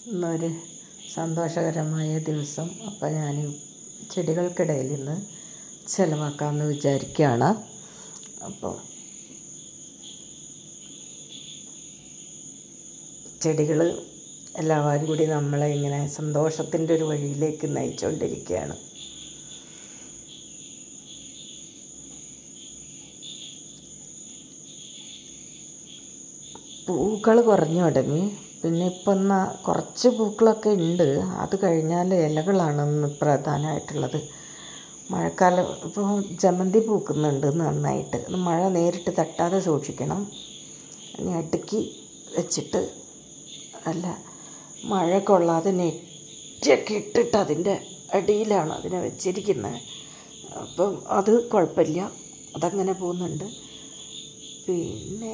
ഇന്നൊരു സന്തോഷകരമായ ദിവസം അപ്പം ഞാൻ ചെടികൾക്കിടയിൽ നിന്ന് ചിലവാക്കാമെന്ന് വിചാരിക്കുകയാണ് അപ്പോൾ ചെടികൾ എല്ലാവരും കൂടി നമ്മളെ ഇങ്ങനെ സന്തോഷത്തിൻ്റെ ഒരു വഴിയിലേക്ക് നയിച്ചുകൊണ്ടിരിക്കുകയാണ് പൂക്കൾ കുറഞ്ഞു തുടങ്ങി പിന്നെ ഇപ്പം എന്നാ കുറച്ച് പൂക്കളൊക്കെ ഉണ്ട് അത് കഴിഞ്ഞാൽ ഇലകളാണ് ഇന്ന് പ്രധാനമായിട്ടുള്ളത് മഴക്കാലം ഇപ്പോൾ ജമന്തി പൂക്കുന്നുണ്ട് നന്നായിട്ട് അത് മഴ നേരിട്ട് തട്ടാതെ സൂക്ഷിക്കണം ഇനി അടുക്കി വെച്ചിട്ട് അല്ല മഴ കൊള്ളാതെ നെറ്റൊക്കെ ഇട്ടിട്ട് അതിൻ്റെ അടിയിലാണ് അതിനെ വെച്ചിരിക്കുന്നത് അപ്പം അത് കുഴപ്പമില്ല അതങ്ങനെ പോകുന്നുണ്ട് പിന്നെ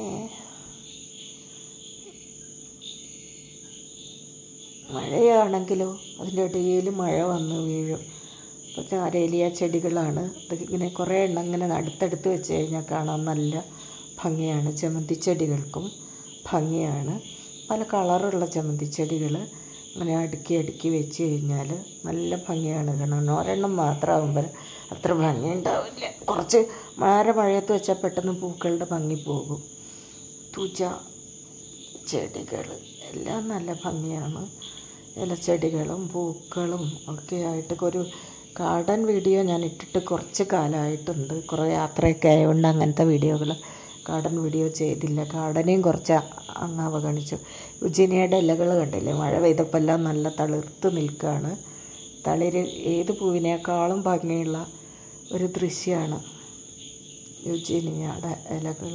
മഴയാണെങ്കിലോ അതിൻ്റെ ഇടയിൽ മഴ വന്ന് വീഴും ഇപ്പോഴത്തെ അരേലിയ ചെടികളാണ് ഇതിങ്ങനെ കുറേ എണ്ണം ഇങ്ങനെ അടുത്തടുത്ത് വെച്ച് കഴിഞ്ഞാൽ കാണാൻ നല്ല ഭംഗിയാണ് ജമന്തി ചെടികൾക്കും ഭംഗിയാണ് പല കളറുള്ള ജമന്തി ചെടികൾ അങ്ങനെ അടുക്കി അടുക്കി വെച്ച് കഴിഞ്ഞാൽ നല്ല ഭംഗിയാണ് കാണാൻ ഒരെണ്ണം മാത്രമാകുമ്പോൾ അത്ര ഭംഗി ഉണ്ടാവില്ല കുറച്ച് മഴ മഴയത്ത് വെച്ചാൽ പെട്ടെന്ന് പൂക്കളുടെ ഭംഗി പോകും തുജ ചെടികൾ എല്ലാം നല്ല ഭംഗിയാണ് ഇലച്ചെടികളും പൂക്കളും ഒക്കെ ആയിട്ട് ഒരു ഗാർഡൻ വീഡിയോ ഞാൻ ഇട്ടിട്ട് കുറച്ച് കാലമായിട്ടുണ്ട് കുറേ യാത്രയൊക്കെ ആയതുകൊണ്ട് അങ്ങനത്തെ വീഡിയോകൾ ഗാർഡൻ വീഡിയോ ചെയ്തില്ല ഗാർഡനെയും കുറച്ച് അങ്ങ് അവഗണിച്ചു ഉജിനിയുടെ ഇലകൾ കണ്ടില്ലേ മഴ പെയ്തപ്പോൾ എല്ലാം നല്ല തളിർത്ത് നിൽക്കുകയാണ് തളിര് ഏത് പൂവിനേക്കാളും ഭംഗിയുള്ള ഒരു ദൃശ്യമാണ് യുജീനിയയുടെ ഇലകൾ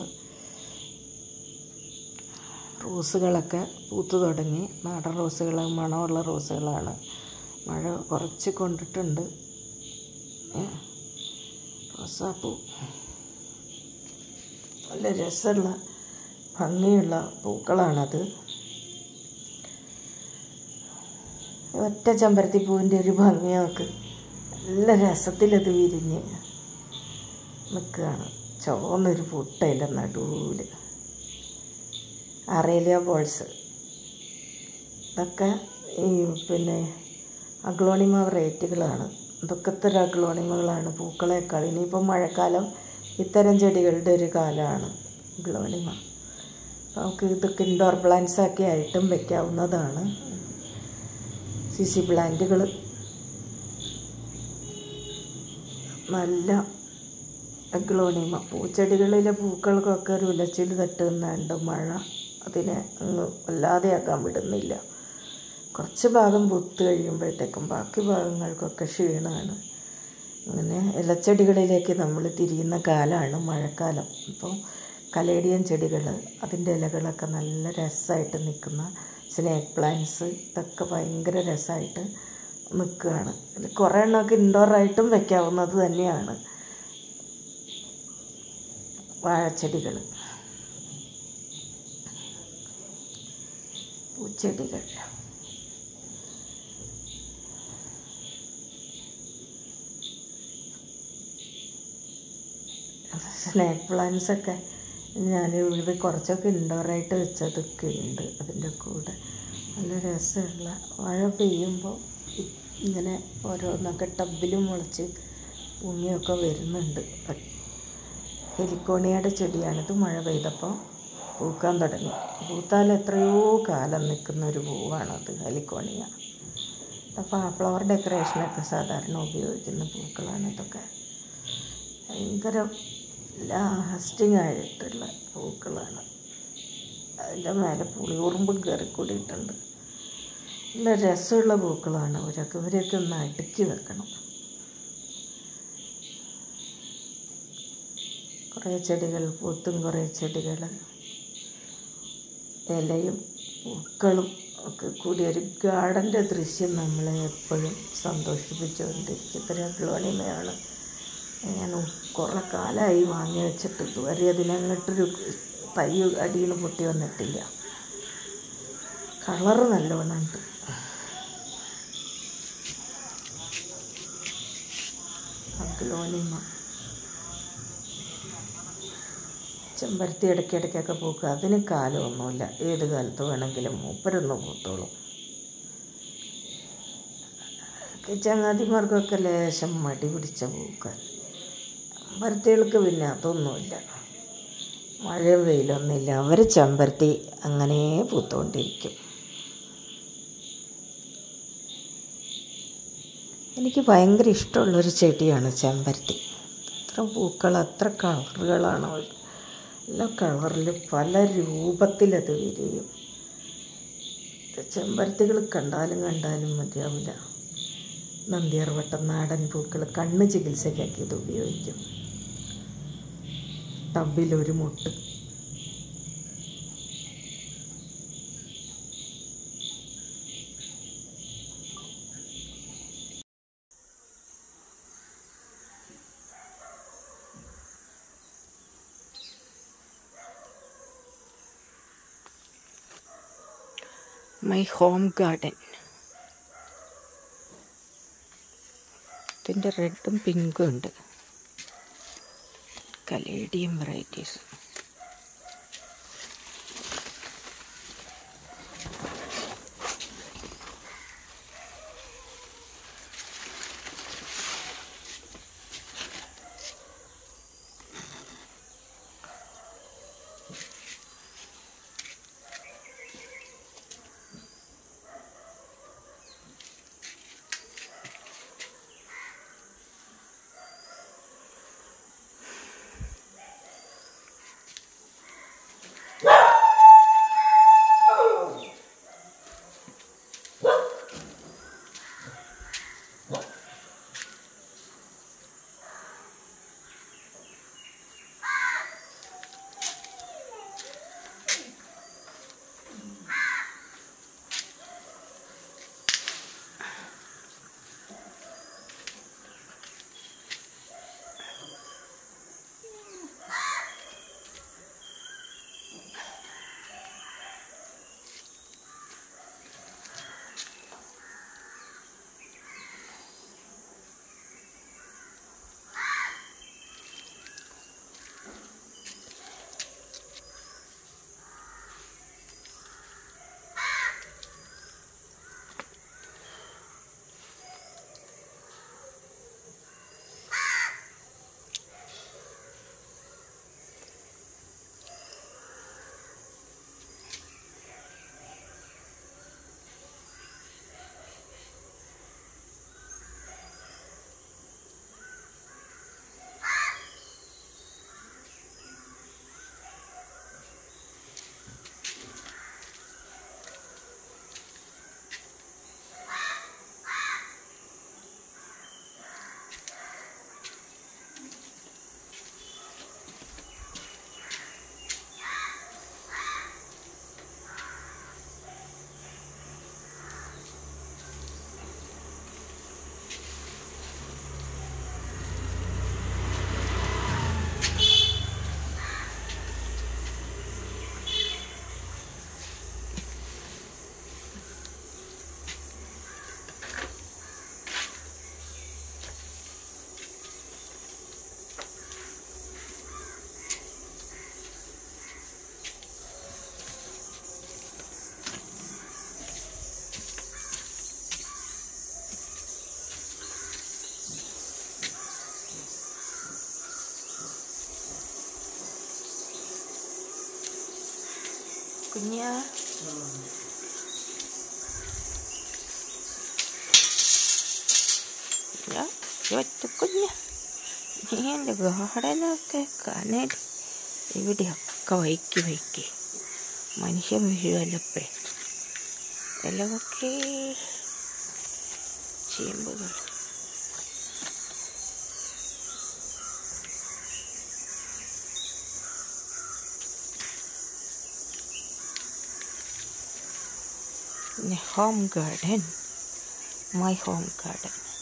റോസുകളൊക്കെ പൂത്തു തുടങ്ങി നാടൻ റോസുകൾ മണമുള്ള റോസുകളാണ് മഴ കുറച്ച് കൊണ്ടിട്ടുണ്ട് റോസാപ്പൂ നല്ല രസമുള്ള ഭംഗിയുള്ള പൂക്കളാണത് ഒറ്റ ചെമ്പരത്തി പൂവിൻ്റെ ഒരു ഭംഗി നോക്ക് നല്ല രസത്തിലത് വിരിഞ്ഞ് നിൽക്കുകയാണ് ചുവന്നൊരു പുട്ടയിലെ നടുവിൽ അറേലിയ ബോൾസ് ഇതൊക്കെ ഈ പിന്നെ അഗ്ലോണിമ വെറൈറ്റികളാണ് ഇതൊക്കെ ഇത്തരം അഗ്ലോണിമകളാണ് പൂക്കളേക്കാൾ ഇനിയിപ്പോൾ മഴക്കാലം ഇത്തരം ചെടികളുടെ ഒരു കാലമാണ് അഗ്ലോണിമ നമുക്ക് ഇതൊക്കെ ഇൻഡോർ പ്ലാന്റ്സ് ഒക്കെ ആയിട്ടും വെക്കാവുന്നതാണ് സിസി പ്ലാന്റുകൾ നല്ല അഗ്ലോണിമ പൂച്ചെടികളിലെ പൂക്കൾക്കൊക്കെ ഒരു ഉലച്ചിൽ തട്ടുന്നുണ്ട് മഴ അതിനെ അങ്ങ് വല്ലാതെയാക്കാൻ വിടുന്നില്ല കുറച്ച് ഭാഗം പൂത്ത് കഴിയുമ്പോഴത്തേക്കും ബാക്കി ഭാഗങ്ങൾക്കൊക്കെ ക്ഷീണമാണ് അങ്ങനെ ഇലച്ചെടികളിലേക്ക് നമ്മൾ തിരിയുന്ന കാലമാണ് മഴക്കാലം അപ്പോൾ കലേഡിയൻ ചെടികൾ അതിൻ്റെ ഇലകളൊക്കെ നല്ല രസമായിട്ട് നിൽക്കുന്ന സ്നേക്ക് പ്ലാന്റ്സ് ഇതൊക്കെ ഭയങ്കര രസമായിട്ട് നിൽക്കുകയാണ് ഇത് കുറേ എണ്ണമൊക്കെ ഇൻഡോറായിട്ടും വെക്കാവുന്നത് തന്നെയാണ് വാഴച്ചെടികൾ പൂച്ചെടികൾ സ്നേക്ക് പ്ലാന്റ്സ് ഒക്കെ ഞാൻ ഇത് കുറച്ചൊക്കെ ഇൻഡോറായിട്ട് വെച്ചതൊക്കെ ഉണ്ട് അതിൻ്റെ കൂടെ നല്ല രസമുള്ള മഴ പെയ്യുമ്പോൾ ഇങ്ങനെ ഓരോന്നൊക്കെ ടബിലും മുളച്ച് പൊങ്ങിയൊക്കെ വരുന്നുണ്ട് ഹെലിക്കോണിയയുടെ ചെടിയാണിത് മഴ പെയ്തപ്പോൾ പൂക്കാൻ തുടങ്ങി പൂത്താൽ എത്രയോ കാലം നിൽക്കുന്ന ഒരു പൂവാണത് ഹെലിക്കോണിയ അപ്പോൾ ഫ്ലവർ ഡെക്കറേഷനൊക്കെ സാധാരണ ഉപയോഗിക്കുന്ന പൂക്കളാണ് ഇതൊക്കെ ഭയങ്കര ലാസ്റ്റിംഗ് ആയിട്ടുള്ള പൂക്കളാണ് അതിൻ്റെ മേലെ പുളിയുറുമ്പും കയറി കൂടിയിട്ടുണ്ട് നല്ല രസമുള്ള പൂക്കളാണ് അവരൊക്കെ ഇവരെയൊക്കെ ഒന്ന് അടുക്കി വെക്കണം കുറേ ചെടികൾ പൂത്തും കുറേ ചെടികൾ ഇലയും പൂക്കളും ഒക്കെ കൂടി ഒരു ഗാർഡൻ്റെ ദൃശ്യം നമ്മളെ എപ്പോഴും സന്തോഷിപ്പിച്ചുകൊണ്ടിരിക്കും ഇത്രയും ഗ്ലോണിമയാണ് ഞാൻ കുറേ കാലമായി വാങ്ങി വെച്ചിട്ട് ഇതുവരെ അതിനങ്ങോട്ടൊരു തൈ അടിയിൽ പൊട്ടി വന്നിട്ടില്ല കളറ് നല്ലോണമുണ്ട് അഗ്ലോണിമ ചെമ്പരത്തി ഇടയ്ക്കിടയ്ക്കൊക്കെ പൂക്കുക അതിന് കാലമൊന്നുമില്ല ഏത് കാലത്ത് വേണമെങ്കിലും മൂപ്പരൊന്ന് പൂത്തോളും ഈ ചങ്ങാതിമാർക്കൊക്കെ ലേശം മടി പിടിച്ച പൂക്കാൻ ചെമ്പരത്തികൾക്ക് പിന്നെ അതൊന്നുമില്ല മഴയും വെയിലൊന്നുമില്ല അവർ ചെമ്പരത്തി അങ്ങനെ പൂത്തുകൊണ്ടിരിക്കും എനിക്ക് ഭയങ്കര ഇഷ്ടമുള്ളൊരു ചെടിയാണ് ചെമ്പരത്തി എത്ര പൂക്കൾ എത്ര കളറുകളാണ് അവ- എല്ലാ കളറിൽ പല രൂപത്തിലത് വിരിയും ഇത് ചെമ്പരത്തികൾ കണ്ടാലും കണ്ടാലും മതിയാവില്ല നന്ദിയാർവട്ടം നാടൻ പൂക്കൾ കണ്ണ് ചികിത്സയ്ക്കൊക്കെ ഇത് ഉപയോഗിക്കും ടബിലൊരു മുട്ട് മൈ ഹോം ഗാർഡൻ ഇതിൻ്റെ റെഡും പിങ്കും ഉണ്ട് കലേഡിയം വെറൈറ്റീസ് കുഞ്ഞാ കുഞ്ഞാ, ഈ ഒറ്റ കുഞ്ഞ നീ എൻ്റെ ഗാർഡനൊക്കെ കനൽ ഇവിടെയൊക്കെ വൈക്കി വൈക്കി മനുഷ്യൻ വീഴുമല്ലപ്പേ ഇലവൊക്കെ ചേമ്പുകൾ home garden my home garden